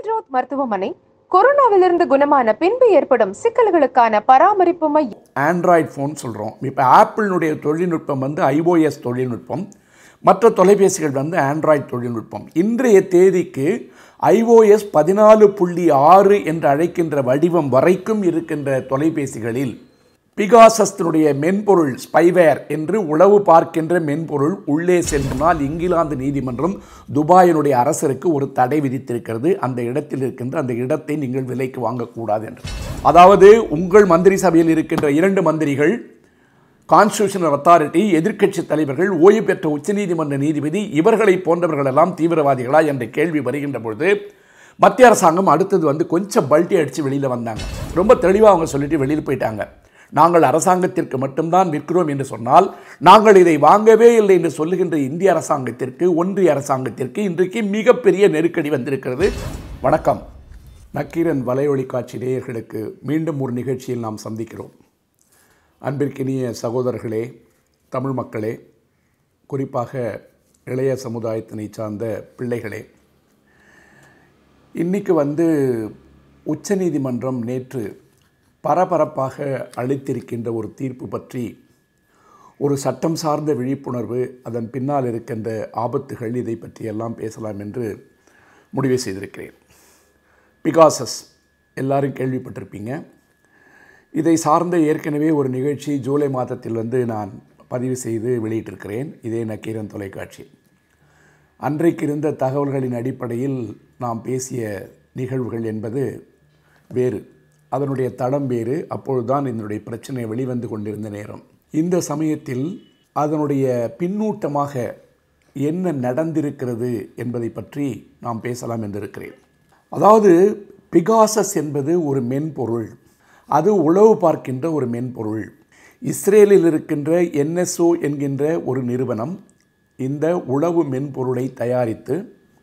எல்ரோத் மருத்துவமனை கொரோனாவிலிருந்து குணமான பின்பு ஏற்படும் சிக்கல்களுக்கான பராமரிப்பு மையம் ஆண்ட்ராய்ட் ஃபோன் சொல்கிறோம் இப்போ ஆப்பிளினுடைய தொழில்நுட்பம் வந்து ஐஓஎஸ் தொழில்நுட்பம் மற்ற தொலைபேசிகள் வந்து ஆண்ட்ராய்ட் தொழில்நுட்பம் இன்றைய தேதிக்கு ஐஓஎஸ் பதினாலு புள்ளி ஆறு என்று அழைக்கின்ற வடிவம் வரைக்கும் இருக்கின்ற தொலைபேசிகளில் பிகாசஸ்தினுடைய மென்பொருள் ஸ்பைவேர் என்று உளவு பார்க்கின்ற மென்பொருள் உள்ளே சென்றால் இங்கிலாந்து நீதிமன்றம் துபாயினுடைய அரசருக்கு ஒரு தடை விதித்திருக்கிறது அந்த இடத்தில் இருக்கின்ற அந்த இடத்தை நீங்கள் விலைக்கு வாங்கக்கூடாது என்று அதாவது உங்கள் மந்திரி சபையில் இருக்கின்ற இரண்டு மந்திரிகள் கான்ஸ்டியூஷனல் அத்தாரிட்டி எதிர்க்கட்சி தலைவர்கள் ஓய்வு பெற்ற உச்சநீதிமன்ற நீதிபதி இவர்களை போன்றவர்கள் எல்லாம் தீவிரவாதிகளா என்ற கேள்வி வருகின்ற பொழுது மத்திய அரசாங்கம் அடுத்தது வந்து கொஞ்சம் பல்ட்டி அடித்து வெளியில் வந்தாங்க ரொம்ப தெளிவாக அவங்க சொல்லிட்டு வெளியில் போயிட்டாங்க நாங்கள் அரசாங்கத்திற்கு மட்டும்தான் விற்கிறோம் என்று சொன்னால் நாங்கள் இதை வாங்கவே இல்லை என்று சொல்லுகின்ற இந்திய அரசாங்கத்திற்கு ஒன்றிய அரசாங்கத்திற்கு இன்றைக்கு மிகப்பெரிய நெருக்கடி வந்திருக்கிறது வணக்கம் நக்கீரன் வலையொலி காட்சி நேயர்களுக்கு மீண்டும் ஒரு நிகழ்ச்சியில் நாம் சந்திக்கிறோம் அன்பிற்கினிய சகோதரர்களே தமிழ் மக்களே குறிப்பாக இளைய சமுதாயத்தினை சார்ந்த பிள்ளைகளே இன்னைக்கு வந்து உச்சநீதிமன்றம் நேற்று பரபரப்பாக அளித்திருக்கின்ற ஒரு தீர்ப்பு பற்றி ஒரு சட்டம் சார்ந்த விழிப்புணர்வு அதன் பின்னால் இருக்கின்ற ஆபத்துகள் இதை பற்றியெல்லாம் பேசலாம் என்று முடிவு செய்திருக்கிறேன் பிகாசஸ் எல்லாரும் கேள்விப்பட்டிருப்பீங்க இதை சார்ந்த ஏற்கனவே ஒரு நிகழ்ச்சி ஜூலை மாதத்தில் வந்து நான் பதிவு செய்து வெளியிட்டிருக்கிறேன் இதே நக்கீரன் தொலைக்காட்சி அன்றைக்கு இருந்த தகவல்களின் அடிப்படையில் நாம் பேசிய நிகழ்வுகள் என்பது வேறு அதனுடைய தடம் வேறு அப்பொழுதுதான் இதனுடைய பிரச்சனை வெளிவந்து கொண்டிருந்த நேரம் இந்த சமயத்தில் அதனுடைய பின்னூட்டமாக என்ன நடந்திருக்கிறது என்பதை பற்றி நாம் பேசலாம் என்று இருக்கிறேன் அதாவது பிகாசஸ் என்பது ஒரு மென்பொருள் அது உளவு பார்க்கின்ற ஒரு மென்பொருள் இஸ்ரேலில் இருக்கின்ற என்எஸ்ஓ என்கின்ற ஒரு நிறுவனம் இந்த உளவு மென்பொருளை தயாரித்து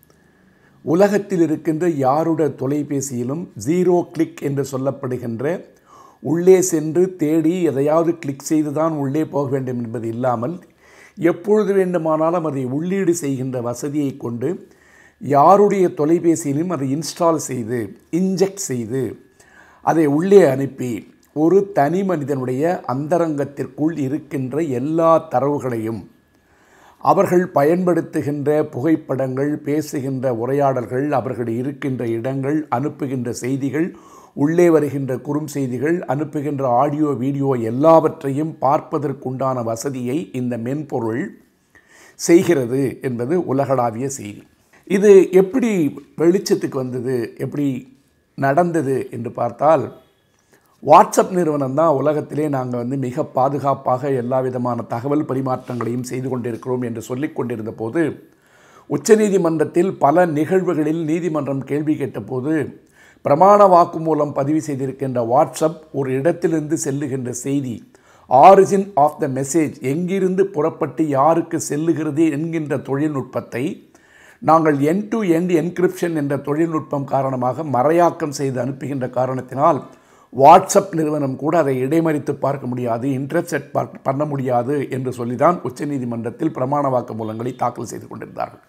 உலகத்தில் இருக்கின்ற யாருடைய தொலைபேசியிலும் ஜீரோ கிளிக் என்று சொல்லப்படுகின்ற உள்ளே சென்று தேடி எதையாவது கிளிக் செய்து தான் உள்ளே போக வேண்டும் என்பது இல்லாமல் எப்பொழுது வேண்டுமானாலும் அதை உள்ளீடு செய்கின்ற வசதியை கொண்டு யாருடைய தொலைபேசியிலும் அதை இன்ஸ்டால் செய்து இன்ஜெக்ட் செய்து அதை உள்ளே அனுப்பி ஒரு தனி மனிதனுடைய அந்தரங்கத்திற்குள் இருக்கின்ற எல்லா தரவுகளையும் அவர்கள் பயன்படுத்துகின்ற புகைப்படங்கள் பேசுகின்ற உரையாடல்கள் அவர்கள் இருக்கின்ற இடங்கள் அனுப்புகின்ற செய்திகள் உள்ளே வருகின்ற குறும் செய்திகள் அனுப்புகின்ற ஆடியோ வீடியோ எல்லாவற்றையும் பார்ப்பதற்குண்டான வசதியை இந்த மென்பொருள் செய்கிறது என்பது உலகளாவிய செய்தி இது எப்படி வெளிச்சத்துக்கு வந்தது எப்படி நடந்தது என்று பார்த்தால் வாட்ஸ்அப் நிறுவனம் தான் உலகத்திலே நாங்கள் வந்து மிக பாதுகாப்பாக எல்லா விதமான தகவல் பரிமாற்றங்களையும் செய்து கொண்டிருக்கிறோம் என்று சொல்லிக் கொண்டிருந்த போது உச்சநீதிமன்றத்தில் பல நிகழ்வுகளில் நீதிமன்றம் கேள்வி கேட்டபோது பிரமாண வாக்குமூலம் பதிவு செய்திருக்கின்ற வாட்ஸ்அப் ஒரு இடத்திலிருந்து செல்லுகின்ற செய்தி ஆரிஜின் ஆஃப் த மெசேஜ் எங்கிருந்து புறப்பட்டு யாருக்கு செல்லுகிறது என்கின்ற தொழில்நுட்பத்தை நாங்கள் என் டு எண்ட் என்கிரிப்ஷன் என்ற தொழில்நுட்பம் காரணமாக மறையாக்கம் செய்து அனுப்புகின்ற காரணத்தினால் வாட்ஸ்அப் நிறுவனம் கூட அதை இடைமறித்து பார்க்க முடியாது இன்டர்செட் பார்க்க பண்ண முடியாது என்று சொல்லிதான் உச்சநீதிமன்றத்தில் பிரமாண வாக்குமூலங்களை தாக்கல் செய்து கொண்டிருந்தார்கள்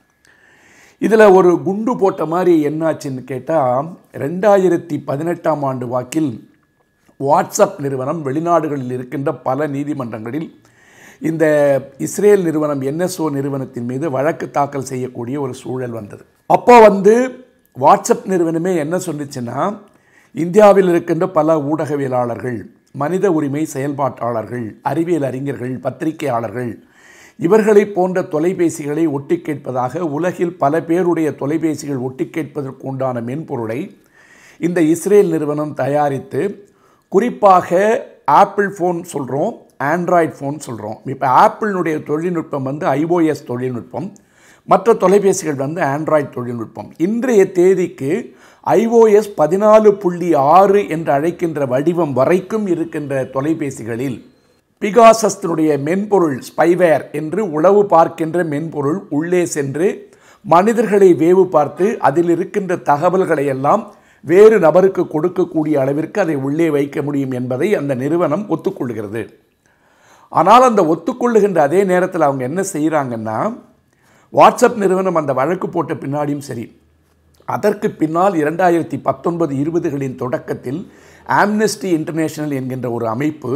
இதில் ஒரு குண்டு போட்ட மாதிரி என்னாச்சுன்னு கேட்டால் ரெண்டாயிரத்தி பதினெட்டாம் ஆண்டு வாக்கில் வாட்ஸ்அப் நிறுவனம் வெளிநாடுகளில் இருக்கின்ற பல நீதிமன்றங்களில் இந்த இஸ்ரேல் நிறுவனம் என்எஸ்ஓ நிறுவனத்தின் மீது வழக்கு தாக்கல் செய்யக்கூடிய ஒரு சூழல் வந்தது அப்போ வந்து வாட்ஸ்அப் நிறுவனமே என்ன சொன்னிச்சுன்னா இந்தியாவில் இருக்கின்ற பல ஊடகவியலாளர்கள் மனித உரிமை செயல்பாட்டாளர்கள் அறிவியல் அறிஞர்கள் பத்திரிகையாளர்கள் இவர்களை போன்ற தொலைபேசிகளை ஒட்டி கேட்பதாக உலகில் பல பேருடைய தொலைபேசிகள் ஒட்டி கேட்பதற்கு உண்டான மென்பொருளை இந்த இஸ்ரேல் நிறுவனம் தயாரித்து குறிப்பாக ஆப்பிள் ஃபோன் சொல்கிறோம் ஆண்ட்ராய்ட் ஃபோன் சொல்கிறோம் இப்போ ஆப்பிளினுடைய தொழில்நுட்பம் வந்து ஐஓஎஸ் தொழில்நுட்பம் மற்ற தொலைபேசிகள் வந்து ஆண்ட்ராய்ட் தொழில்நுட்பம் இன்றைய தேதிக்கு ஐஓஎஸ் பதினாலு புள்ளி ஆறு என்று அழைக்கின்ற வடிவம் வரைக்கும் இருக்கின்ற தொலைபேசிகளில் பிகாசஸ்தினுடைய மென்பொருள் ஸ்பைவேர் என்று உளவு பார்க்கின்ற மென்பொருள் உள்ளே சென்று மனிதர்களை வேவு பார்த்து அதில் இருக்கின்ற தகவல்களை எல்லாம் வேறு நபருக்கு கொடுக்கக்கூடிய அளவிற்கு அதை உள்ளே வைக்க முடியும் என்பதை அந்த நிறுவனம் ஒத்துக்கொள்கிறது ஆனால் அந்த ஒத்துக்கொள்ளுகின்ற அதே நேரத்தில் அவங்க என்ன செய்கிறாங்கன்னா வாட்ஸ்அப் நிறுவனம் அந்த வழக்கு போட்ட பின்னாடியும் சரி அதற்கு பின்னால் இரண்டாயிரத்தி பத்தொன்பது இருபதுகளின் தொடக்கத்தில் ஆம்னஸ்டி இன்டர்நேஷனல் என்கின்ற ஒரு அமைப்பு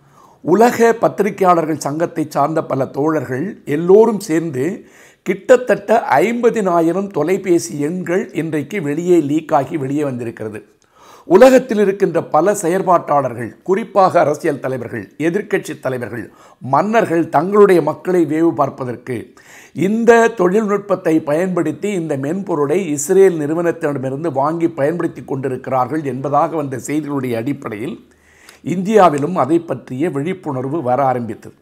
உலக பத்திரிகையாளர்கள் சங்கத்தை சார்ந்த பல தோழர்கள் எல்லோரும் சேர்ந்து கிட்டத்தட்ட ஐம்பதினாயிரம் தொலைபேசி எண்கள் இன்றைக்கு வெளியே லீக் ஆகி வெளியே வந்திருக்கிறது உலகத்தில் இருக்கின்ற பல செயற்பாட்டாளர்கள் குறிப்பாக அரசியல் தலைவர்கள் எதிர்க்கட்சி தலைவர்கள் மன்னர்கள் தங்களுடைய மக்களை வேவு பார்ப்பதற்கு இந்த தொழில்நுட்பத்தை பயன்படுத்தி இந்த மென்பொருளை இஸ்ரேல் நிறுவனத்திடமிருந்து வாங்கி பயன்படுத்தி கொண்டிருக்கிறார்கள் என்பதாக வந்த செய்திகளுடைய அடிப்படையில் இந்தியாவிலும் அதை பற்றிய விழிப்புணர்வு வர ஆரம்பித்தது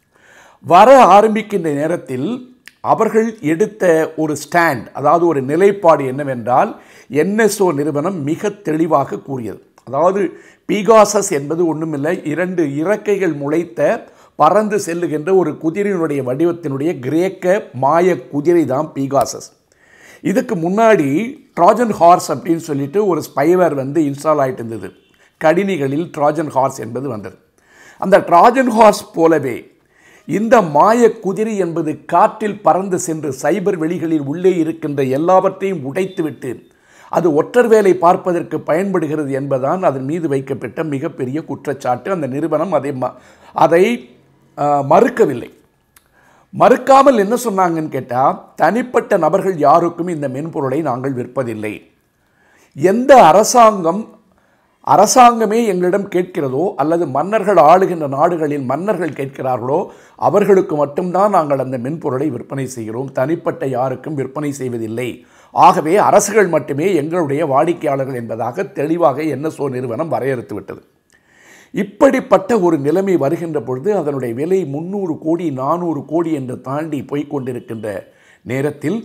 வர ஆரம்பிக்கின்ற நேரத்தில் அவர்கள் எடுத்த ஒரு ஸ்டாண்ட் அதாவது ஒரு நிலைப்பாடு என்னவென்றால் என்எஸ்ஓ நிறுவனம் மிக தெளிவாக கூறியது அதாவது பீகாசஸ் என்பது ஒன்றுமில்லை இரண்டு இறக்கைகள் முளைத்த பறந்து செல்லுகின்ற ஒரு குதிரையினுடைய வடிவத்தினுடைய கிரேக்க மாய குதிரை தான் பீகாசஸ் இதுக்கு முன்னாடி ட்ராஜன் ஹார்ஸ் அப்படின்னு சொல்லிட்டு ஒரு ஸ்பைவேர் வந்து இன்ஸ்டால் ஆகிட்டு இருந்தது கடினிகளில் ட்ராஜன் ஹார்ஸ் என்பது வந்தது அந்த ட்ராஜன் ஹார்ஸ் போலவே இந்த மாய குதிரை என்பது காற்றில் பறந்து சென்று சைபர் வெளிகளில் உள்ளே இருக்கின்ற எல்லாவற்றையும் உடைத்துவிட்டு அது ஒற்றர் வேலை பார்ப்பதற்கு பயன்படுகிறது என்பதுதான் அதன் மீது வைக்கப்பட்ட மிகப்பெரிய குற்றச்சாட்டு அந்த நிறுவனம் அதை ம அதை மறுக்கவில்லை மறுக்காமல் என்ன சொன்னாங்கன்னு கேட்டால் தனிப்பட்ட நபர்கள் யாருக்கும் இந்த மென்பொருளை நாங்கள் விற்பதில்லை எந்த அரசாங்கம் அரசாங்கமே எங்களிடம் கேட்கிறதோ அல்லது மன்னர்கள் ஆளுகின்ற நாடுகளில் மன்னர்கள் கேட்கிறார்களோ அவர்களுக்கு மட்டும்தான் நாங்கள் அந்த மென்பொருளை விற்பனை செய்கிறோம் தனிப்பட்ட யாருக்கும் விற்பனை செய்வதில்லை ஆகவே அரசுகள் மட்டுமே எங்களுடைய வாடிக்கையாளர்கள் என்பதாக தெளிவாக என்எஸ்ஓ நிறுவனம் வரையறுத்து விட்டது இப்படிப்பட்ட ஒரு நிலைமை வருகின்ற பொழுது அதனுடைய விலை முந்நூறு கோடி நானூறு கோடி என்று தாண்டி போய்கொண்டிருக்கின்ற நேரத்தில்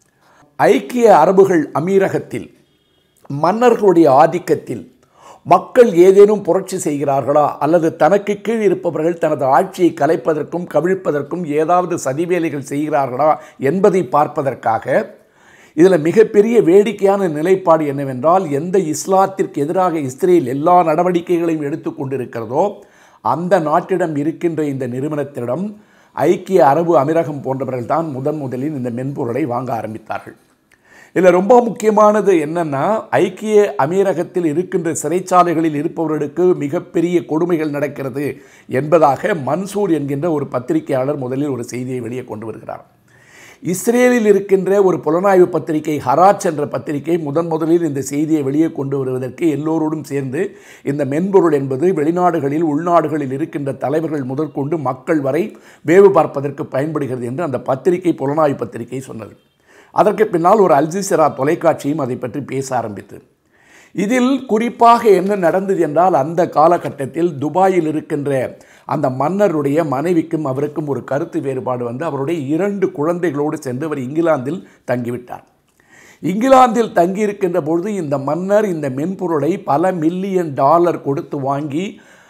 ஐக்கிய அரபுகள் அமீரகத்தில் மன்னர்களுடைய ஆதிக்கத்தில் மக்கள் ஏதேனும் புரட்சி செய்கிறார்களா அல்லது தனக்கு கீழ் இருப்பவர்கள் தனது ஆட்சியை கலைப்பதற்கும் கவிழ்ப்பதற்கும் ஏதாவது சதிவேலைகள் செய்கிறார்களா என்பதை பார்ப்பதற்காக இதில் மிகப்பெரிய வேடிக்கையான நிலைப்பாடு என்னவென்றால் எந்த இஸ்லாத்திற்கு எதிராக இஸ்ரேல் எல்லா நடவடிக்கைகளையும் எடுத்துக்கொண்டிருக்கிறதோ அந்த நாட்டிடம் இருக்கின்ற இந்த நிறுவனத்திடம் ஐக்கிய அரபு அமீரகம் போன்றவர்கள் தான் முதன் முதலில் இந்த மென்பொருளை வாங்க ஆரம்பித்தார்கள் இதில் ரொம்ப முக்கியமானது என்னன்னா ஐக்கிய அமீரகத்தில் இருக்கின்ற சிறைச்சாலைகளில் இருப்பவர்களுக்கு மிகப்பெரிய கொடுமைகள் நடக்கிறது என்பதாக மன்சூர் என்கின்ற ஒரு பத்திரிகையாளர் முதலில் ஒரு செய்தியை வெளியே கொண்டு வருகிறார் இஸ்ரேலில் இருக்கின்ற ஒரு புலனாய்வு பத்திரிகை ஹராச் என்ற பத்திரிகை முதன் முதலில் இந்த செய்தியை வெளியே கொண்டு வருவதற்கு எல்லோரோடும் சேர்ந்து இந்த மென்பொருள் என்பது வெளிநாடுகளில் உள்நாடுகளில் இருக்கின்ற தலைவர்கள் முதற்கொண்டு மக்கள் வரை வேவு பார்ப்பதற்கு பயன்படுகிறது என்று அந்த பத்திரிகை புலனாய்வு பத்திரிகை சொன்னது அதற்கு பின்னால் ஒரு அல்ஜிசிரா தொலைக்காட்சியும் அதை பற்றி பேச ஆரம்பித்தது இதில் குறிப்பாக என்ன நடந்தது என்றால் அந்த காலகட்டத்தில் துபாயில் இருக்கின்ற அந்த மன்னருடைய மனைவிக்கும் அவருக்கும் ஒரு கருத்து வேறுபாடு வந்து அவருடைய இரண்டு குழந்தைகளோடு சென்று அவர் இங்கிலாந்தில் தங்கிவிட்டார் இங்கிலாந்தில் தங்கியிருக்கின்ற பொழுது இந்த மன்னர் இந்த மென்பொருளை பல மில்லியன் டாலர் கொடுத்து வாங்கி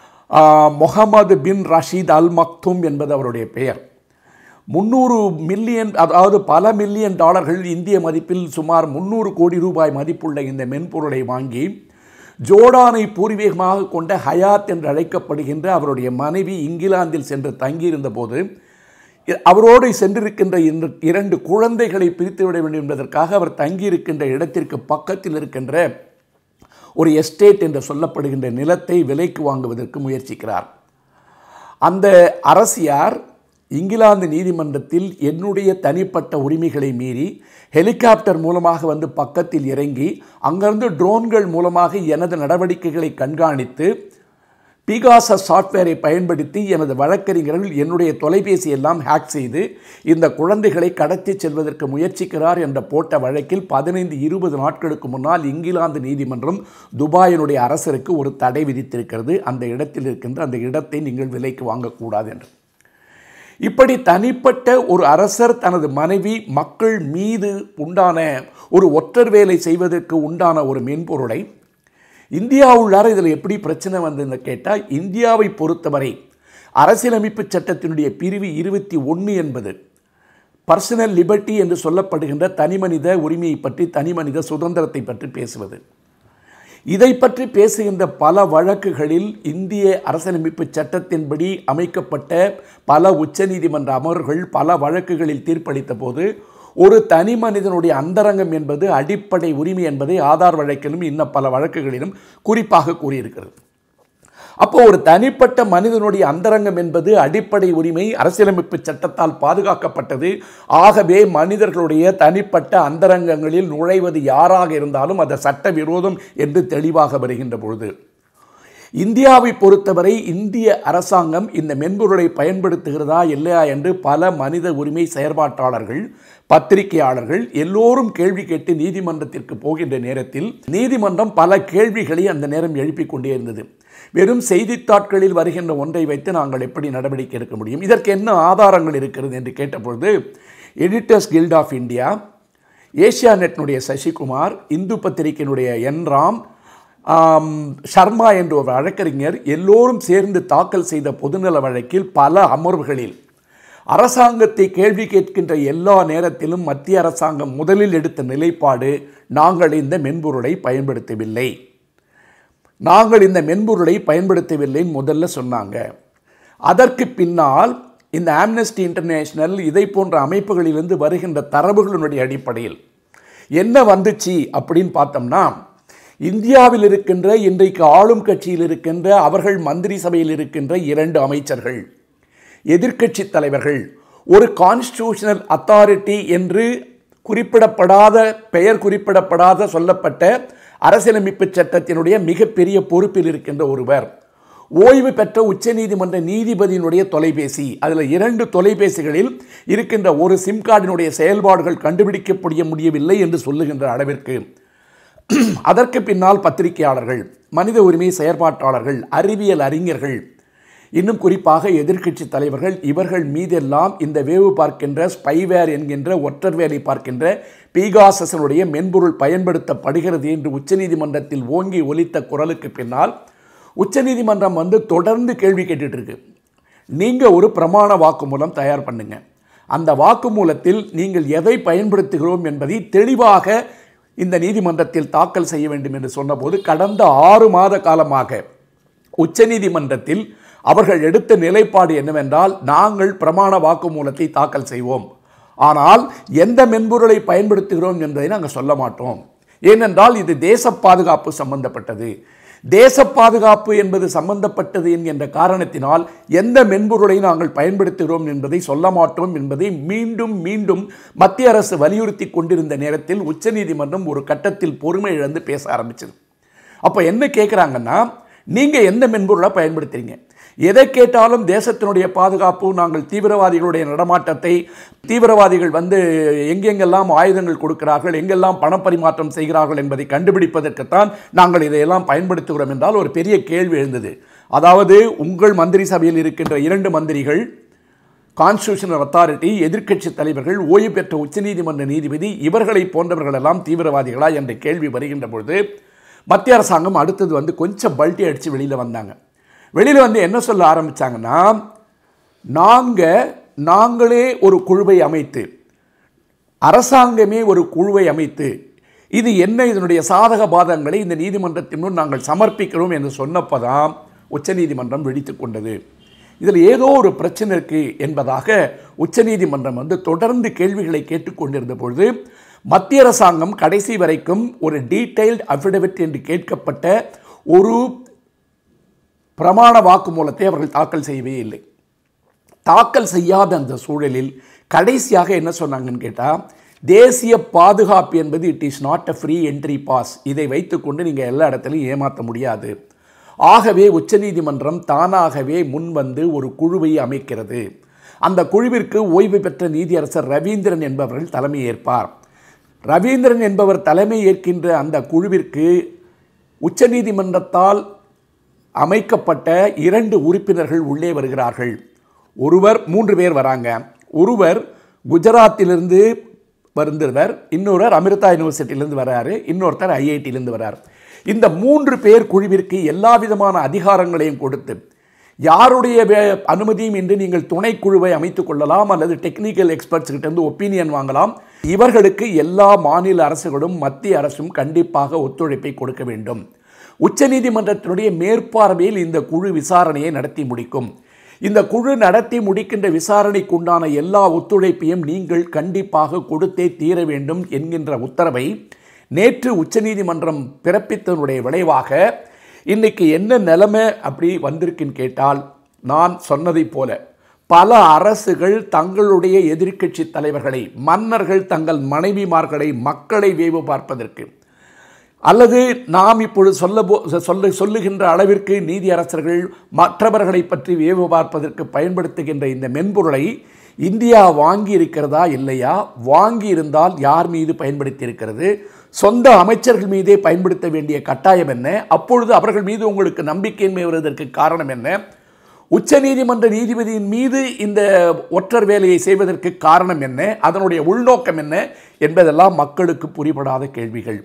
முகமது பின் ரஷீத் அல் மக்தும் என்பது அவருடைய பெயர் முந்நூறு மில்லியன் அதாவது பல மில்லியன் டாலர்கள் இந்திய மதிப்பில் சுமார் முந்நூறு கோடி ரூபாய் மதிப்புள்ள இந்த மென்பொருளை வாங்கி ஜோர்டானை பூர்வீகமாக கொண்ட ஹயாத் என்று அழைக்கப்படுகின்ற அவருடைய மனைவி இங்கிலாந்தில் சென்று தங்கியிருந்த போது அவரோடு சென்றிருக்கின்ற இந்த இரண்டு குழந்தைகளை பிரித்துவிட வேண்டும் என்பதற்காக அவர் தங்கியிருக்கின்ற இடத்திற்கு பக்கத்தில் இருக்கின்ற ஒரு எஸ்டேட் என்று சொல்லப்படுகின்ற நிலத்தை விலைக்கு வாங்குவதற்கு முயற்சிக்கிறார் அந்த அரசியார் இங்கிலாந்து நீதிமன்றத்தில் என்னுடைய தனிப்பட்ட உரிமைகளை மீறி ஹெலிகாப்டர் மூலமாக வந்து பக்கத்தில் இறங்கி அங்கிருந்து ட்ரோன்கள் மூலமாக எனது நடவடிக்கைகளை கண்காணித்து பிகாச சாஃப்ட்வேரை பயன்படுத்தி எனது வழக்கறிஞர்கள் என்னுடைய தொலைபேசி எல்லாம் ஹேக் செய்து இந்த குழந்தைகளை கடத்தி செல்வதற்கு முயற்சிக்கிறார் என்ற போட்ட வழக்கில் பதினைந்து இருபது நாட்களுக்கு முன்னால் இங்கிலாந்து நீதிமன்றம் துபாயினுடைய அரசருக்கு ஒரு தடை விதித்திருக்கிறது அந்த இடத்தில் இருக்கின்ற அந்த இடத்தை நீங்கள் விலைக்கு வாங்கக்கூடாது என்று இப்படி தனிப்பட்ட ஒரு அரசர் தனது மனைவி மக்கள் மீது உண்டான ஒரு ஒற்றர் வேலை செய்வதற்கு உண்டான ஒரு மென்பொருளை இந்தியா உள்ளார இதில் எப்படி பிரச்சனை வந்ததுன்னு கேட்டால் இந்தியாவை பொறுத்தவரை அரசியலமைப்பு சட்டத்தினுடைய பிரிவு இருபத்தி ஒன்று என்பது பர்சனல் லிபர்ட்டி என்று சொல்லப்படுகின்ற தனிமனித உரிமையை பற்றி தனிமனித சுதந்திரத்தை பற்றி பேசுவது இதை பற்றி பேசுகின்ற பல வழக்குகளில் இந்திய அரசியலமைப்பு சட்டத்தின்படி அமைக்கப்பட்ட பல உச்சநீதிமன்ற அமர்வுகள் பல வழக்குகளில் தீர்ப்பளித்த போது ஒரு தனி மனிதனுடைய அந்தரங்கம் என்பது அடிப்படை உரிமை என்பதை ஆதார் வழக்கிலும் இன்னும் பல வழக்குகளிலும் குறிப்பாக கூறியிருக்கிறது அப்போ ஒரு தனிப்பட்ட மனிதனுடைய அந்தரங்கம் என்பது அடிப்படை உரிமை அரசியலமைப்பு சட்டத்தால் பாதுகாக்கப்பட்டது ஆகவே மனிதர்களுடைய தனிப்பட்ட அந்தரங்கங்களில் நுழைவது யாராக இருந்தாலும் அது சட்ட விரோதம் என்று தெளிவாக வருகின்ற பொழுது இந்தியாவை பொறுத்தவரை இந்திய அரசாங்கம் இந்த மென்பொருளை பயன்படுத்துகிறதா இல்லையா என்று பல மனித உரிமை செயற்பாட்டாளர்கள் பத்திரிகையாளர்கள் எல்லோரும் கேள்வி கேட்டு நீதிமன்றத்திற்கு போகின்ற நேரத்தில் நீதிமன்றம் பல கேள்விகளை அந்த நேரம் எழுப்பிக் கொண்டே இருந்தது வெறும் செய்தித்தாட்களில் வருகின்ற ஒன்றை வைத்து நாங்கள் எப்படி நடவடிக்கை எடுக்க முடியும் இதற்கு என்ன ஆதாரங்கள் இருக்கிறது என்று கேட்டபொழுது எடிட்டர்ஸ் கில்ட் ஆஃப் இந்தியா ஏஷியா நெட்னுடைய சசிகுமார் இந்து பத்திரிகையினுடைய என் ராம் ஆம், சர்மா என்ற ஒரு வழக்கறிஞர் எல்லோரும் சேர்ந்து தாக்கல் செய்த பொதுநல வழக்கில் பல அமர்வுகளில் அரசாங்கத்தை கேள்வி கேட்கின்ற எல்லா நேரத்திலும் மத்திய அரசாங்கம் முதலில் எடுத்த நிலைப்பாடு நாங்கள் இந்த மென்பொருளை பயன்படுத்தவில்லை நாங்கள் இந்த மென்பொருளை பயன்படுத்தவில்லைன்னு முதல்ல சொன்னாங்க அதற்கு பின்னால் இந்த ஆம்னஸ்டி இன்டர்நேஷனல் இதை போன்ற அமைப்புகளிலிருந்து வருகின்ற தரவுகளினுடைய அடிப்படையில் என்ன வந்துச்சு அப்படின்னு பார்த்தோம்னா இந்தியாவில் இருக்கின்ற இன்றைக்கு ஆளும் கட்சியில் இருக்கின்ற அவர்கள் மந்திரி சபையில் இருக்கின்ற இரண்டு அமைச்சர்கள் எதிர்க்கட்சி தலைவர்கள் ஒரு கான்ஸ்டிடியூஷனல் அத்தாரிட்டி என்று குறிப்பிடப்படாத பெயர் குறிப்பிடப்படாத சொல்லப்பட்ட அரசியலமைப்பு சட்டத்தினுடைய மிகப்பெரிய பொறுப்பில் இருக்கின்ற ஒருவர் ஓய்வு பெற்ற உச்சநீதிமன்ற நீதிபதியினுடைய தொலைபேசி அதில் இரண்டு தொலைபேசிகளில் இருக்கின்ற ஒரு சிம் கார்டினுடைய செயல்பாடுகள் கண்டுபிடிக்கப்பட முடியவில்லை என்று சொல்லுகின்ற அளவிற்கு அதற்கு பின்னால் பத்திரிகையாளர்கள் மனித உரிமை செயற்பாட்டாளர்கள் அறிவியல் அறிஞர்கள் இன்னும் குறிப்பாக எதிர்க்கட்சி தலைவர்கள் இவர்கள் மீதெல்லாம் இந்த வேவு பார்க்கின்ற ஸ்பைவேர் என்கின்ற ஒற்றர் வேலை பார்க்கின்ற பீகாசசனுடைய மென்பொருள் பயன்படுத்தப்படுகிறது என்று உச்சநீதிமன்றத்தில் ஓங்கி ஒலித்த குரலுக்கு பின்னால் உச்சநீதிமன்றம் வந்து தொடர்ந்து கேள்வி கேட்டுட்டு இருக்கு நீங்கள் ஒரு பிரமாண வாக்குமூலம் தயார் பண்ணுங்க அந்த வாக்குமூலத்தில் நீங்கள் எதை பயன்படுத்துகிறோம் என்பதை தெளிவாக இந்த நீதிமன்றத்தில் தாக்கல் செய்ய வேண்டும் என்று சொன்னபோது கடந்த ஆறு மாத காலமாக உச்சநீதிமன்றத்தில் அவர்கள் எடுத்த நிலைப்பாடு என்னவென்றால் நாங்கள் பிரமாண வாக்குமூலத்தை தாக்கல் செய்வோம் ஆனால் எந்த மென்பொருளை பயன்படுத்துகிறோம் என்பதை நாங்கள் சொல்ல மாட்டோம் ஏனென்றால் இது தேச பாதுகாப்பு சம்பந்தப்பட்டது தேச பாதுகாப்பு என்பது சம்பந்தப்பட்டது என்கின்ற காரணத்தினால் எந்த மென்பொருளை நாங்கள் பயன்படுத்துகிறோம் என்பதை சொல்ல மாட்டோம் என்பதை மீண்டும் மீண்டும் மத்திய அரசு வலியுறுத்தி கொண்டிருந்த நேரத்தில் உச்சநீதிமன்றம் ஒரு கட்டத்தில் பொறுமை இழந்து பேச ஆரம்பிச்சது அப்போ என்ன கேட்குறாங்கன்னா நீங்கள் எந்த மென்பொருளை பயன்படுத்துறீங்க எதை கேட்டாலும் தேசத்தினுடைய பாதுகாப்பு நாங்கள் தீவிரவாதிகளுடைய நடமாட்டத்தை தீவிரவாதிகள் வந்து எங்கெங்கெல்லாம் ஆயுதங்கள் கொடுக்கிறார்கள் எங்கெல்லாம் பணப்பரிமாற்றம் செய்கிறார்கள் என்பதை கண்டுபிடிப்பதற்குத்தான் நாங்கள் இதையெல்லாம் பயன்படுத்துகிறோம் என்றால் ஒரு பெரிய கேள்வி எழுந்தது அதாவது உங்கள் மந்திரி சபையில் இருக்கின்ற இரண்டு மந்திரிகள் கான்ஸ்டியூஷனல் அத்தாரிட்டி எதிர்க்கட்சி தலைவர்கள் ஓய்வு பெற்ற உச்சநீதிமன்ற நீதிபதி இவர்களை போன்றவர்களெல்லாம் தீவிரவாதிகளா என்ற கேள்வி வருகின்ற பொழுது மத்திய அரசாங்கம் அடுத்தது வந்து கொஞ்சம் பல்ட்டி அடித்து வெளியில் வந்தாங்க வெளியில் வந்து என்ன சொல்ல ஆரம்பிச்சாங்கன்னா நாங்கள் நாங்களே ஒரு குழுவை அமைத்து அரசாங்கமே ஒரு குழுவை அமைத்து இது என்ன இதனுடைய சாதக பாதங்களை இந்த நீதிமன்றத்தின் முன் நாங்கள் சமர்ப்பிக்கிறோம் என்று சொன்னப்பதான் உச்சநீதிமன்றம் வெடித்து கொண்டது இதில் ஏதோ ஒரு பிரச்சனை இருக்கு என்பதாக உச்சநீதிமன்றம் வந்து தொடர்ந்து கேள்விகளை கேட்டுக்கொண்டிருந்த பொழுது மத்திய அரசாங்கம் கடைசி வரைக்கும் ஒரு டீடைல்டு அஃபிடவிட் என்று கேட்கப்பட்ட ஒரு பிரமாண வாக்குமூலத்தை அவர்கள் தாக்கல் செய்யவே இல்லை தாக்கல் செய்யாத அந்த சூழலில் கடைசியாக என்ன சொன்னாங்கன்னு கேட்டால் தேசிய பாதுகாப்பு என்பது it is not a free entry pass இதை வைத்துக்கொண்டு நீங்கள் எல்லா இடத்துலையும் ஏமாற்ற முடியாது ஆகவே உச்சநீதிமன்றம் தானாகவே முன்வந்து ஒரு குழுவை அமைக்கிறது அந்த குழுவிற்கு ஓய்வு பெற்ற நீதியரசர் ரவீந்திரன் என்பவர்கள் தலைமை ஏற்பார் ரவீந்திரன் என்பவர் தலைமை ஏற்கின்ற அந்த குழுவிற்கு உச்சநீதிமன்றத்தால் அமைக்கப்பட்ட இரண்டு உறுப்பினர்கள் உள்ளே வருகிறார்கள் ஒருவர் மூன்று பேர் வராங்க ஒருவர் குஜராத்திலிருந்து வருந்தவர் இன்னொருவர் அமிர்தா யூனிவர்சிட்டியிலேருந்து வராரு இன்னொருத்தர் ஐஐடியிலேருந்து வரார் இந்த மூன்று பேர் குழுவிற்கு எல்லா விதமான அதிகாரங்களையும் கொடுத்து யாருடைய வே- அனுமதியும் இன்றி நீங்கள் துணைக்குழுவை அமைத்துக் கொள்ளலாம் அல்லது டெக்னிக்கல் எக்ஸ்பர்ட்ஸ் கிட்ட இருந்து ஒப்பீனியன் வாங்கலாம் இவர்களுக்கு எல்லா மாநில அரசுகளும் மத்திய அரசும் கண்டிப்பாக ஒத்துழைப்பை கொடுக்க வேண்டும் உச்சநீதிமன்றத்தினுடைய மேற்பார்வையில் இந்த குழு விசாரணையை நடத்தி முடிக்கும் இந்த குழு நடத்தி முடிக்கின்ற விசாரணைக்குண்டான எல்லா ஒத்துழைப்பையும் நீங்கள் கண்டிப்பாக கொடுத்தே தீர வேண்டும் என்கின்ற உத்தரவை நேற்று உச்சநீதிமன்றம் பிறப்பித்ததனுடைய விளைவாக இன்னைக்கு என்ன நிலைமை அப்படி வந்திருக்குன்னு கேட்டால் நான் சொன்னதைப் போல பல அரசுகள் தங்களுடைய எதிர்க்கட்சி தலைவர்களை மன்னர்கள் தங்கள் மனைவிமார்களை மக்களை வேவு பார்ப்பதற்கு அல்லது நாம் இப்பொழுது சொல்ல போ- சொல்ல சொல்லுகின்ற அளவிற்கு நீதி அரசர்கள் மற்றவர்களை பற்றி வேவு பார்ப்பதற்கு பயன்படுத்துகின்ற இந்த மென்பொருளை இந்தியா வாங்கி இருக்கிறதா இல்லையா வாங்கி இருந்தால் யார் மீது பயன்படுத்தி இருக்கிறது சொந்த அமைச்சர்கள் மீதே பயன்படுத்த வேண்டிய கட்டாயம் என்ன அப்பொழுது அவர்கள் மீது உங்களுக்கு நம்பிக்கையின்மை வருவதற்கு காரணம் என்ன உச்சநீதிமன்ற நீதிபதியின் மீது இந்த ஒற்றர் வேலையை செய்வதற்கு காரணம் என்ன அதனுடைய உள்நோக்கம் என்ன என்பதெல்லாம் மக்களுக்கு புரிபடாத கேள்விகள்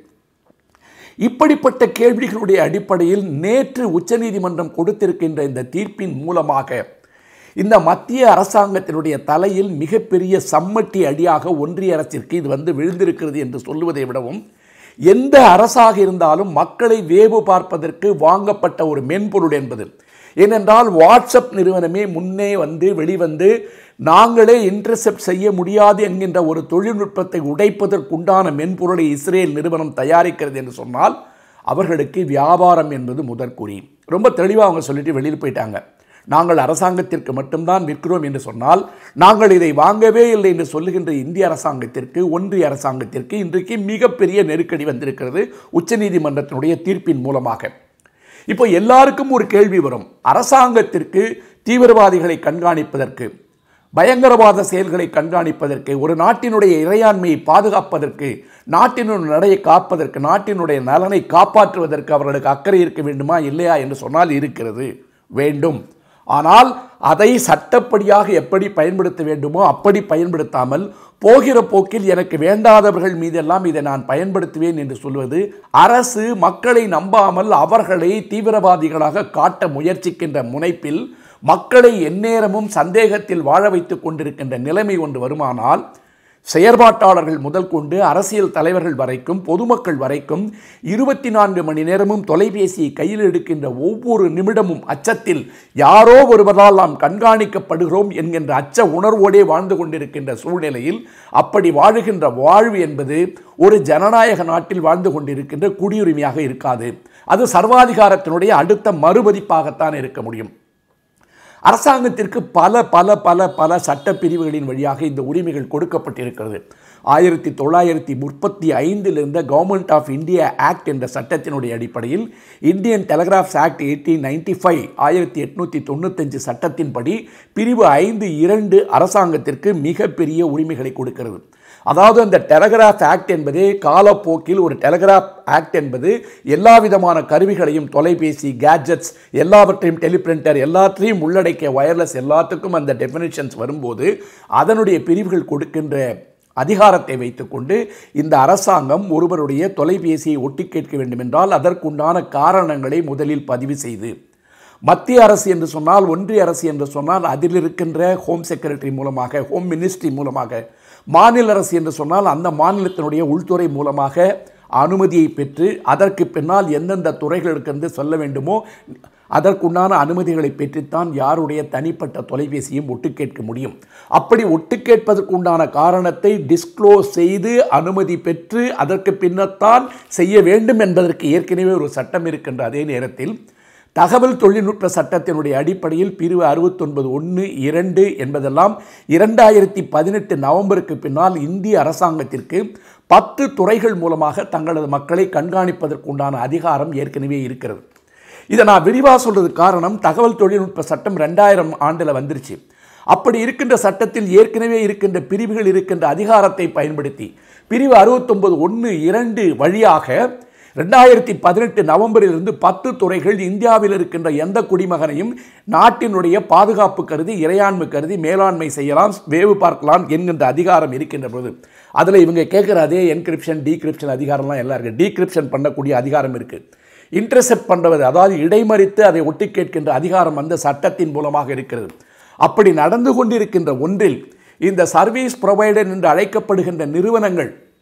இப்படிப்பட்ட கேள்விகளுடைய அடிப்படையில் நேற்று உச்சநீதிமன்றம் கொடுத்திருக்கின்ற இந்த தீர்ப்பின் மூலமாக இந்த மத்திய அரசாங்கத்தினுடைய தலையில் மிகப்பெரிய சம்மட்டி அடியாக ஒன்றிய அரசிற்கு இது வந்து விழுந்திருக்கிறது என்று சொல்லுவதை விடவும் எந்த அரசாக இருந்தாலும் மக்களை வேவு பார்ப்பதற்கு வாங்கப்பட்ட ஒரு மென்பொருள் என்பது ஏனென்றால் வாட்ஸ்அப் நிறுவனமே முன்னே வந்து வெளிவந்து நாங்களே இன்டர்செப்ட் செய்ய முடியாது என்கின்ற ஒரு தொழில்நுட்பத்தை உடைப்பதற்குண்டான மென்பொருளை இஸ்ரேல் நிறுவனம் தயாரிக்கிறது என்று சொன்னால் அவர்களுக்கு வியாபாரம் என்பது முதற்குறி ரொம்ப தெளிவாக அவங்க சொல்லிட்டு வெளியில் போயிட்டாங்க நாங்கள் அரசாங்கத்திற்கு மட்டும்தான் விற்கிறோம் என்று சொன்னால் நாங்கள் இதை வாங்கவே இல்லை என்று சொல்லுகின்ற இந்திய அரசாங்கத்திற்கு ஒன்றிய அரசாங்கத்திற்கு இன்றைக்கு மிகப்பெரிய நெருக்கடி வந்திருக்கிறது உச்சநீதிமன்றத்தினுடைய தீர்ப்பின் மூலமாக இப்போ எல்லாருக்கும் ஒரு கேள்வி வரும் அரசாங்கத்திற்கு தீவிரவாதிகளை கண்காணிப்பதற்கு பயங்கரவாத செயல்களை கண்காணிப்பதற்கு ஒரு நாட்டினுடைய இறையாண்மையை பாதுகாப்பதற்கு நாட்டினுடைய நடையை காப்பதற்கு நாட்டினுடைய நலனை காப்பாற்றுவதற்கு அவர்களுக்கு அக்கறை இருக்க வேண்டுமா இல்லையா என்று சொன்னால் இருக்கிறது வேண்டும் ஆனால் அதை சட்டப்படியாக எப்படி பயன்படுத்த வேண்டுமோ அப்படி பயன்படுத்தாமல் போகிற போக்கில் எனக்கு வேண்டாதவர்கள் மீதெல்லாம் இதை நான் பயன்படுத்துவேன் என்று சொல்வது அரசு மக்களை நம்பாமல் அவர்களை தீவிரவாதிகளாக காட்ட முயற்சிக்கின்ற முனைப்பில் மக்களை எந்நேரமும் சந்தேகத்தில் வாழ வைத்துக் கொண்டிருக்கின்ற நிலைமை ஒன்று வருமானால் செயற்பாட்டாளர்கள் முதல் கொண்டு அரசியல் தலைவர்கள் வரைக்கும் பொதுமக்கள் வரைக்கும் இருபத்தி நான்கு மணி நேரமும் தொலைபேசியை கையில் எடுக்கின்ற ஒவ்வொரு நிமிடமும் அச்சத்தில் யாரோ ஒருவரால் நாம் கண்காணிக்கப்படுகிறோம் என்கின்ற அச்ச உணர்வோடே வாழ்ந்து கொண்டிருக்கின்ற சூழ்நிலையில் அப்படி வாழுகின்ற வாழ்வு என்பது ஒரு ஜனநாயக நாட்டில் வாழ்ந்து கொண்டிருக்கின்ற குடியுரிமையாக இருக்காது அது சர்வாதிகாரத்தினுடைய அடுத்த மறுபதிப்பாகத்தான் இருக்க முடியும் அரசாங்கத்திற்கு பல பல பல பல சட்டப்பிரிவுகளின் வழியாக இந்த உரிமைகள் கொடுக்கப்பட்டிருக்கிறது ஆயிரத்தி தொள்ளாயிரத்தி முப்பத்தி ஐந்தில் இருந்த கவர்மெண்ட் ஆஃப் இந்தியா ஆக்ட் என்ற சட்டத்தினுடைய அடிப்படையில் Indian telegraphs act eighteen ninety five ஆயிரத்தி எட்நூற்றி தொண்ணூத்தஞ்சு சட்டத்தின்படி பிரிவு ஐந்து இரண்டு அரசாங்கத்திற்கு மிகப்பெரிய உரிமைகளை கொடுக்கிறது அதாவது அந்த டெலகிராஃப் ஆக்ட் என்பது காலப்போக்கில் ஒரு டெலகிராஃப் ஆக்ட் என்பது எல்லா விதமான கருவிகளையும் தொலைபேசி கேட்ஜெட்ஸ் எல்லாவற்றையும் டெலிபிரிண்டர் எல்லாத்தையும் உள்ளடக்கிய வயர்லெஸ் எல்லாத்துக்கும் அந்த டெஃபினிஷன்ஸ் வரும்போது அதனுடைய பிரிவுகள் கொடுக்கின்ற அதிகாரத்தை வைத்துக்கொண்டு இந்த அரசாங்கம் ஒருவருடைய தொலைபேசியை ஒட்டி கேட்க வேண்டுமென்றால் அதற்குண்டான காரணங்களை முதலில் பதிவு செய்து மத்திய அரசு என்று சொன்னால் ஒன்றிய அரசு என்று சொன்னால் அதில் இருக்கின்ற ஹோம் செக்ரட்டரி மூலமாக ஹோம் மினிஸ்ட்ரி மூலமாக மாநில அரசு என்று சொன்னால் அந்த மாநிலத்தினுடைய உள்துறை மூலமாக அனுமதியை பெற்று அதற்கு பின்னால் எந்தெந்த துறைகளுக்கு என்று சொல்ல வேண்டுமோ அதற்குண்டான அனுமதிகளை பெற்றுத்தான் யாருடைய தனிப்பட்ட தொலைபேசியும் ஒட்டு கேட்க முடியும் அப்படி ஒட்டு கேட்பதற்குண்டான காரணத்தை டிஸ்க்ளோஸ் செய்து அனுமதி பெற்று அதற்கு பின்னத்தான் செய்ய வேண்டும் என்பதற்கு ஏற்கனவே ஒரு சட்டம் இருக்கின்ற அதே நேரத்தில் தகவல் தொழில்நுட்ப சட்டத்தினுடைய அடிப்படையில் பிரிவு அறுபத்தொன்பது ஒன்று இரண்டு என்பதெல்லாம் இரண்டாயிரத்தி பதினெட்டு நவம்பருக்கு பின்னால் இந்திய அரசாங்கத்திற்கு பத்து துறைகள் மூலமாக தங்களது மக்களை கண்காணிப்பதற்குண்டான அதிகாரம் ஏற்கனவே இருக்கிறது இதை நான் விரிவாக சொல்றதுக்கு காரணம் தகவல் தொழில்நுட்ப சட்டம் ரெண்டாயிரம் ஆண்டில் வந்துருச்சு அப்படி இருக்கின்ற சட்டத்தில் ஏற்கனவே இருக்கின்ற பிரிவுகள் இருக்கின்ற அதிகாரத்தை பயன்படுத்தி பிரிவு அறுபத்தொன்பது ஒன்று இரண்டு வழியாக ரெண்டாயிரத்தி பதினெட்டு நவம்பரிலிருந்து பத்து துறைகள் இந்தியாவில் இருக்கின்ற எந்த குடிமகனையும் நாட்டினுடைய பாதுகாப்பு கருதி இறையாண்மை கருதி மேலாண்மை செய்யலாம் வேவு பார்க்கலாம் என்கின்ற அதிகாரம் இருக்கின்ற போது அதில் இவங்க கேட்குற அதே என்கிரிப்ஷன் டீக்ரிப்ஷன் அதிகாரம்லாம் எல்லாம் இருக்குது டீக்ரிப்ஷன் பண்ணக்கூடிய அதிகாரம் இருக்குது இன்டர்செப்ட் பண்ணுவது அதாவது இடைமறித்து அதை ஒட்டி கேட்கின்ற அதிகாரம் அந்த சட்டத்தின் மூலமாக இருக்கிறது அப்படி நடந்து கொண்டிருக்கின்ற ஒன்றில் இந்த சர்வீஸ் ப்ரொவைடர் என்று அழைக்கப்படுகின்ற நிறுவனங்கள்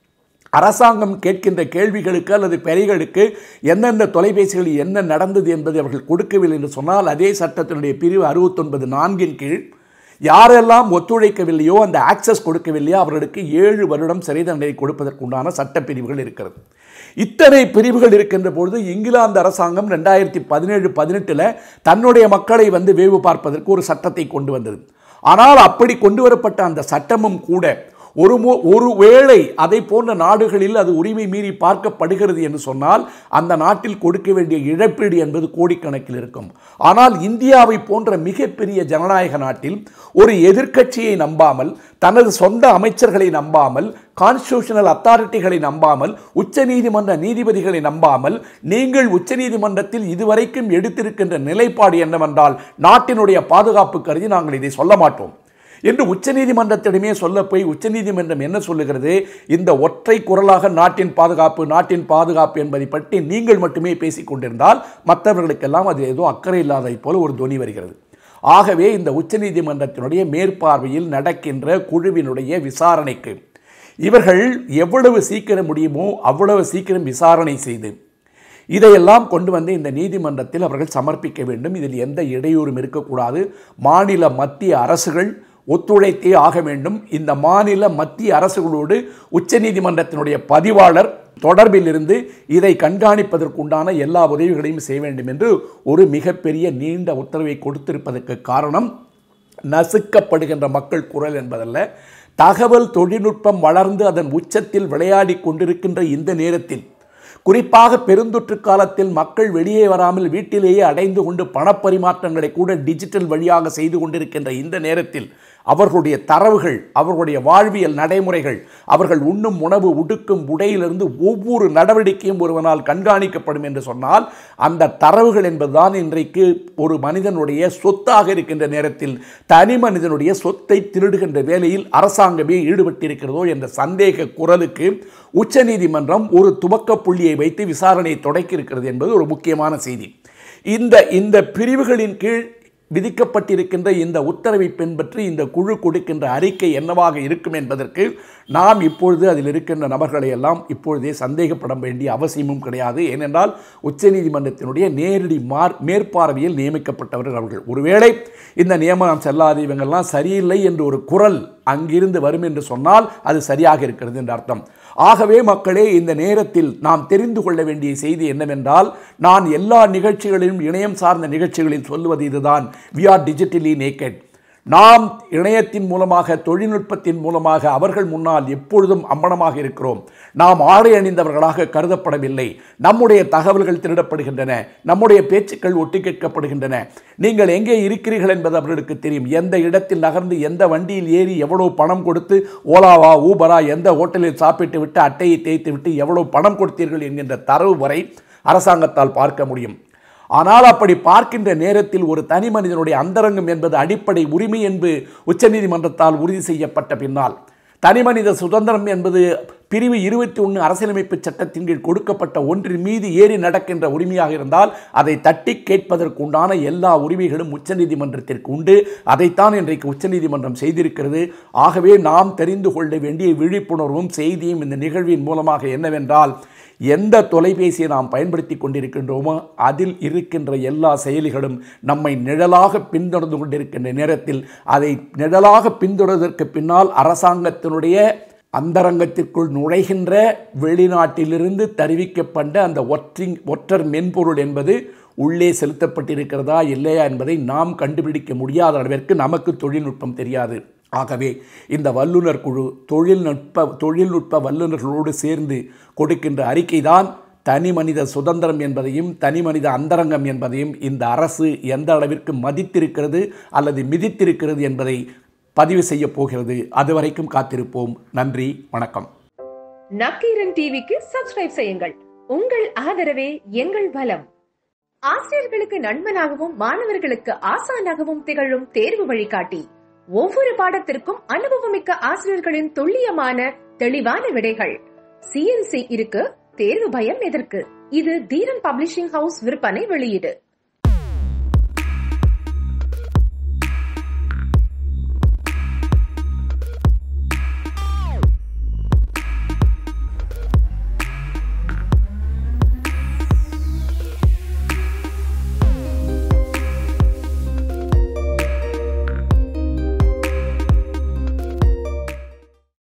அரசாங்கம் கேட்கின்ற கேள்விகளுக்கு அல்லது பெறைகளுக்கு எந்தெந்த தொலைபேசிகளில் என்ன நடந்தது என்பதை அவர்கள் கொடுக்கவில்லை என்று சொன்னால் அதே சட்டத்தினுடைய பிரிவு அறுபத்தொன்பது நான்கின் கீழ் யாரெல்லாம் ஒத்துழைக்கவில்லையோ அந்த ஆக்சஸ் கொடுக்கவில்லையோ அவர்களுக்கு ஏழு வருடம் சிறை தண்டனை கொடுப்பதற்குண்டான சட்ட பிரிவுகள் இருக்கிறது இத்தனை பிரிவுகள் இருக்கின்ற பொழுது இங்கிலாந்து அரசாங்கம் ரெண்டாயிரத்தி பதினேழு பதினெட்டில் தன்னுடைய மக்களை வந்து வேவு பார்ப்பதற்கு ஒரு சட்டத்தை கொண்டு வந்தது ஆனால் அப்படி கொண்டு வரப்பட்ட அந்த சட்டமும் கூட ஒரு மு ஒருவேளை அதை போன்ற நாடுகளில் அது உரிமை மீறி பார்க்கப்படுகிறது என்று சொன்னால் அந்த நாட்டில் கொடுக்க வேண்டிய இழப்பீடு என்பது கோடிக்கணக்கில் இருக்கும் ஆனால் இந்தியாவை போன்ற மிகப்பெரிய ஜனநாயக நாட்டில் ஒரு எதிர்க்கட்சியை நம்பாமல் தனது சொந்த அமைச்சர்களை நம்பாமல் கான்ஸ்டியூஷனல் அத்தாரிட்டிகளை நம்பாமல் உச்சநீதிமன்ற நீதிபதிகளை நம்பாமல் நீங்கள் உச்சநீதிமன்றத்தில் இதுவரைக்கும் எடுத்திருக்கின்ற நிலைப்பாடு என்னவென்றால் நாட்டினுடைய பாதுகாப்பு கருதி நாங்கள் இதை சொல்ல மாட்டோம் என்று உச்சநீதிமன்றத்திடமே சொல்ல போய் உச்சநீதிமன்றம் என்ன சொல்லுகிறது இந்த ஒற்றை குரலாக நாட்டின் பாதுகாப்பு நாட்டின் பாதுகாப்பு என்பதை பற்றி நீங்கள் மட்டுமே பேசிக் கொண்டிருந்தால் மற்றவர்களுக்கெல்லாம் அது ஏதோ அக்கறை இல்லாததை போல ஒரு துணி வருகிறது ஆகவே இந்த உச்சநீதிமன்றத்தினுடைய மேற்பார்வையில் நடக்கின்ற குழுவினுடைய விசாரணைக்கு இவர்கள் எவ்வளவு சீக்கிரம் முடியுமோ அவ்வளவு சீக்கிரம் விசாரணை செய்து இதையெல்லாம் கொண்டு வந்து இந்த நீதிமன்றத்தில் அவர்கள் சமர்ப்பிக்க வேண்டும் இதில் எந்த இடையூறும் இருக்கக்கூடாது மாநில மத்திய அரசுகள் ஒத்துழைத்தே ஆக வேண்டும் இந்த மாநில மத்திய அரசுகளோடு உச்சநீதிமன்றத்தினுடைய பதிவாளர் தொடர்பில் இருந்து இதை கண்காணிப்பதற்குண்டான எல்லா உதவிகளையும் செய்ய வேண்டும் என்று ஒரு மிகப்பெரிய நீண்ட உத்தரவை கொடுத்திருப்பதற்கு காரணம் நசுக்கப்படுகின்ற மக்கள் குரல் என்பதல்ல தகவல் தொழில்நுட்பம் வளர்ந்து அதன் உச்சத்தில் விளையாடி கொண்டிருக்கின்ற இந்த நேரத்தில் குறிப்பாக பெருந்தொற்று காலத்தில் மக்கள் வெளியே வராமல் வீட்டிலேயே அடைந்து கொண்டு பணப்பரிமாற்றங்களை கூட டிஜிட்டல் வழியாக செய்து கொண்டிருக்கின்ற இந்த நேரத்தில் அவர்களுடைய தரவுகள் அவர்களுடைய வாழ்வியல் நடைமுறைகள் அவர்கள் உண்ணும் உணவு உடுக்கும் உடையிலிருந்து ஒவ்வொரு நடவடிக்கையும் ஒருவனால் கண்காணிக்கப்படும் என்று சொன்னால் அந்த தரவுகள் என்பதுதான் இன்றைக்கு ஒரு மனிதனுடைய சொத்தாக இருக்கின்ற நேரத்தில் தனி மனிதனுடைய சொத்தை திருடுகின்ற வேலையில் அரசாங்கமே ஈடுபட்டிருக்கிறதோ என்ற சந்தேக குரலுக்கு உச்சநீதிமன்றம் ஒரு துவக்க புள்ளியை வைத்து விசாரணையை தொடக்கியிருக்கிறது என்பது ஒரு முக்கியமான செய்தி இந்த இந்த பிரிவுகளின் கீழ் விதிக்கப்பட்டிருக்கின்ற இந்த உத்தரவை பின்பற்றி இந்த குழு கொடுக்கின்ற அறிக்கை என்னவாக இருக்கும் என்பதற்கு நாம் இப்பொழுது அதில் இருக்கின்ற நபர்களை எல்லாம் இப்பொழுதே சந்தேகப்பட வேண்டிய அவசியமும் கிடையாது ஏனென்றால் உச்சநீதிமன்றத்தினுடைய நேரடி மார் மேற்பார்வையில் நியமிக்கப்பட்டவர்கள் அவர்கள் ஒருவேளை இந்த நியமனம் செல்லாது இவங்கெல்லாம் சரியில்லை என்று ஒரு குரல் அங்கிருந்து வரும் என்று சொன்னால் அது சரியாக இருக்கிறது என்று அர்த்தம் ஆகவே மக்களே இந்த நேரத்தில் நாம் தெரிந்து கொள்ள வேண்டிய செய்தி என்னவென்றால் நான் எல்லா நிகழ்ச்சிகளிலும் இணையம் சார்ந்த நிகழ்ச்சிகளில் சொல்லுவது இதுதான் வி ஆர் டிஜிட்டலி நேக்கட் நாம் இணையத்தின் மூலமாக தொழில்நுட்பத்தின் மூலமாக அவர்கள் முன்னால் எப்பொழுதும் அம்பலமாக இருக்கிறோம் நாம் ஆடை அணிந்தவர்களாக கருதப்படவில்லை நம்முடைய தகவல்கள் திருடப்படுகின்றன நம்முடைய பேச்சுக்கள் ஒட்டி கேட்கப்படுகின்றன நீங்கள் எங்கே இருக்கிறீர்கள் என்பது அவர்களுக்கு தெரியும் எந்த இடத்தில் நகர்ந்து எந்த வண்டியில் ஏறி எவ்வளவு பணம் கொடுத்து ஓலாவா ஊபரா எந்த ஹோட்டலில் சாப்பிட்டு விட்டு அட்டையை தேய்த்து விட்டு எவ்வளவு பணம் கொடுத்தீர்கள் என்கின்ற தரவு வரை அரசாங்கத்தால் பார்க்க முடியும் ஆனால் அப்படி பார்க்கின்ற நேரத்தில் ஒரு தனி மனிதனுடைய அந்தரங்கம் என்பது அடிப்படை உரிமை என்று உச்சநீதிமன்றத்தால் உறுதி செய்யப்பட்ட பின்னால் தனி மனித சுதந்திரம் என்பது பிரிவு இருபத்தி ஒன்று அரசியலமைப்பு சட்டத்தின் கீழ் கொடுக்கப்பட்ட ஒன்றின் மீது ஏறி நடக்கின்ற உரிமையாக இருந்தால் அதை தட்டி கேட்பதற்குண்டான எல்லா உரிமைகளும் உச்சநீதிமன்றத்திற்கு உண்டு அதைத்தான் இன்றைக்கு உச்சநீதிமன்றம் செய்திருக்கிறது ஆகவே நாம் தெரிந்து கொள்ள வேண்டிய விழிப்புணர்வும் செய்தியும் இந்த நிகழ்வின் மூலமாக என்னவென்றால் எந்த தொலைபேசியை நாம் பயன்படுத்தி கொண்டிருக்கின்றோமோ அதில் இருக்கின்ற எல்லா செயலிகளும் நம்மை நிழலாக பின்தொடர்ந்து கொண்டிருக்கின்ற நேரத்தில் அதை நிழலாக பின்தொடர்வதற்கு பின்னால் அரசாங்கத்தினுடைய அந்தரங்கத்திற்குள் நுழைகின்ற வெளிநாட்டிலிருந்து தெரிவிக்கப்பட்ட அந்த ஒற்றிங் ஒற்றர் மென்பொருள் என்பது உள்ளே செலுத்தப்பட்டிருக்கிறதா இல்லையா என்பதை நாம் கண்டுபிடிக்க முடியாத அளவிற்கு நமக்கு தொழில்நுட்பம் தெரியாது ஆகவே இந்த வல்லுநர் குழு தொழில்நுட்ப தொழில்நுட்ப வல்லுநர்களோடு சேர்ந்து கொடுக்கின்ற அறிக்கைதான் தனி மனித சுதந்திரம் என்பதையும் தனி மனித அந்தரங்கம் என்பதையும் இந்த அரசு எந்த அளவிற்கு மதித்திருக்கிறது அல்லது மிதித்திருக்கிறது என்பதை பதிவு செய்ய போகிறது அதுவரைக்கும் காத்திருப்போம் நன்றி வணக்கம் நக்கீரன் டிவிக்கு சப்ஸ்கிரைப் செய்யுங்கள் உங்கள் ஆதரவே எங்கள் பலம் ஆசிரியர்களுக்கு நண்பனாகவும் மாணவர்களுக்கு ஆசானாகவும் திகழும் தேர்வு வழிகாட்டி ஒவ்வொரு பாடத்திற்கும் அனுபவமிக்க ஆசிரியர்களின் துல்லியமான தெளிவான விடைகள் சிஎன்சி இருக்கு தேர்வு பயம் எதற்கு இது தீரன் பப்ளிஷிங் ஹவுஸ் விற்பனை வெளியீடு